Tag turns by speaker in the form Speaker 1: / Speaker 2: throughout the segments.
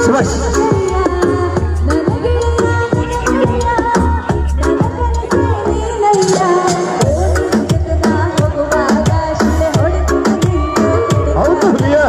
Speaker 1: ಸುಭಾಷ್ ಹೌದು ಹುಲಿಯ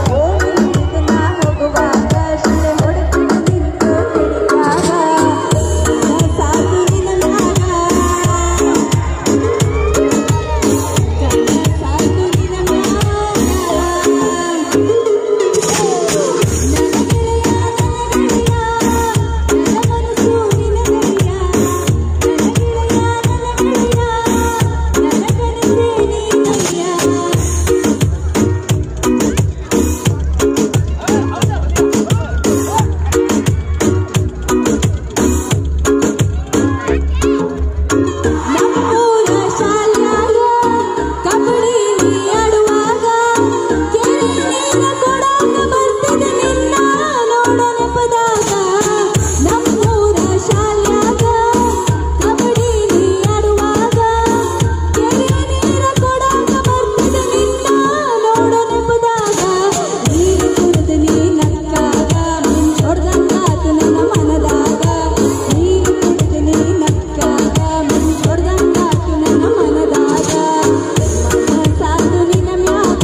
Speaker 2: ನಮ್ಮೂರ ಶಾಲ್ಯಾಗ ಕಬಡ್ಡಿ ಆಡುವಾಗ ಕೆರೆ ನೀರ ಕೊಡಾಕ ಬರ್ತಿದೆ ನಿನ್ನ ನೋಡ ನೆಪದಾಗ ನಮ್ಮೂರ ಶಾಲ್ಯಾಗ ಕಬಡ್ಡಿ ಆಡುವಾಗ ಕೆರೆ ನೀರ ಕೊಡಾಕ ಬರ್ತಿದೆ ನಿನ್ನ ನೋಡ ನೆಪದಾಗ ನೀರು ಕುಡಿದು ನೀ ನಕ್ಕಾಗ ಮಿಂಚೊಡ್ದಂಗಾತು ನನ್ನ ಮನದಾಗ ನೀರು ಕುಡಿದು ನೀ ನಕ್ಕಾಗ ಮಿಂಚೊಡ್ದಂಗಾತು ನನ್ನ ಮನದಾಗ ಸಾತು ನಿನ್ನ ಮ್ಯಾಗ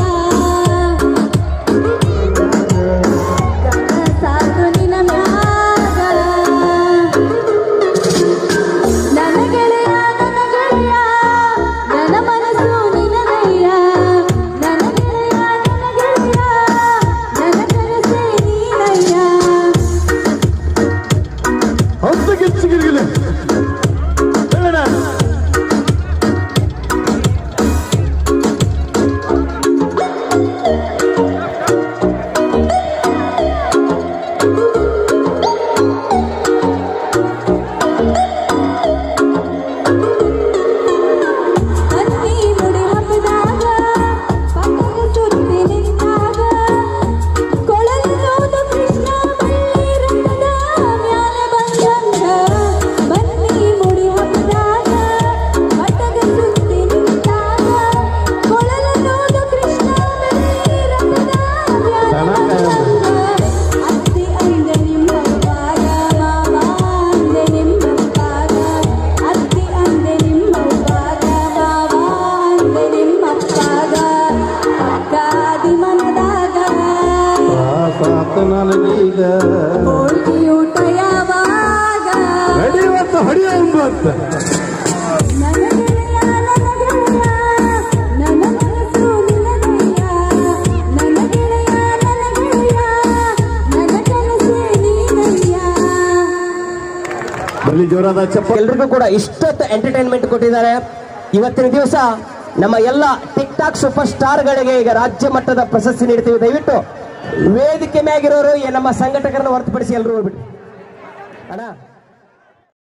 Speaker 2: ಸಾತು ನಿನ್ನ ಮ್ಯಾಗ ನನ್ನ ಗೆಳೆಯ ನನ್ನ ಗೆಳೆಯ ನನ್ನ ಮನಸ್ಸು ನಿನಗಯ್ಯ ನನ್ನ ಗೆಳೆಯ ನನ್ನ ಗೆಳೆಯ ನನ್ನ ಕನಸೇ ನೀನಯ್ಯ
Speaker 1: ಹೌದು ಗಿಚ್ಚು ಗಿರಿಗಿಲ್ಲ ಹೇಳೋಣ
Speaker 2: ಹತ್ತಿ ಮುಡಿ ಹಬ್ಬದಾಗ ಪಕ್ಕದ ಸುತ್ತಿ ನಿಂತಾಗ ಕೊಳಲೋದು ಕೃಷ್ಣ ಬಳ್ಳಿ ರಥದ ಮ್ಯಾಲೆ ಬಂದಂಗ ಬನ್ನಿ ಮುಡಿ ಹಬ್ಬದಾಗ ಪಕ್ಕದ ಸುತ್ತಿ ನಿಂತಾಗ ಕೊಳಲೋದು ಕೃಷ್ಣ ಬಳ್ಳಿ ರಥದ ಮ್ಯಾಲೆ ಬಂದಂಗ ಅತ್ತಿ ಅಂದೆ ನಿಮ್ಮಪ್ಪಾಗ ಮಾವ ಅಂದೆ ನಿಮ್ಮಪ್ಪಾಗ ಅತ್ತಿ ಅಂದೆ ನಿಮ್ಮಪ್ಪಾಗ ಮಾವ ಅಂದೆ ನಿಮ್ಮಪ್ಪಾಗ ಅಕ್ಕಾದಿ ಮನದಾಗ
Speaker 1: ಸಾತ ನನಗೀಗ
Speaker 2: ಹೋಳ್ಗಿ ಊಟ ಯಾವಾಗ
Speaker 1: ನಡೆಯುವಂತ ಹೊಡೆಯುವಂತ ಅಂತ
Speaker 2: ನನ್ನ ಗೆಳೆಯ ನನ್ನ ಗೆಳೆಯ ನನ್ನ ಮನಸ್ಸು ನಿನ್ನದಯ್ಯ ನನ್ನ ಗೆಳೆಯ ನನ್ನ ಗೆಳೆಯ ನನ್ನ ಕನಸೇ ನೀನಯ್ಯ
Speaker 1: ಬರಲಿ ಜೋರಾದ ಚಪ್ಪ
Speaker 3: ಎಲ್ರಿಗೂ ಕೂಡ ಇಷ್ಟೊತ್ತು ಎಂಟರ್ಟೈನ್ಮೆಂಟ್ ಕೊಟ್ಟಿದ್ದಾರೆ ಇವತ್ತಿನ ದಿವಸ ನಮ್ಮ ಎಲ್ಲ ಟಿಕ್ ಟಾಕ್ ಸೂಪರ್ ಸ್ಟಾರ್ಗಳಿಗೆ ಈಗ ರಾಜ್ಯ ಮಟ್ಟದ ಪ್ರಶಸ್ತಿ ನೀಡ್ತೀವಿ ದಯವಿಟ್ಟು ವೇದಿಕೆ ಮ್ಯಾಗಿರೋರು ಈ ನಮ್ಮ ಸಂಘಟಕರನ್ನು ಹೊರತುಪಡಿಸಿ ಎಲ್ಲರೂ ಹೋಗ್ಬಿಟ್ಟು ಅಣ್ಣ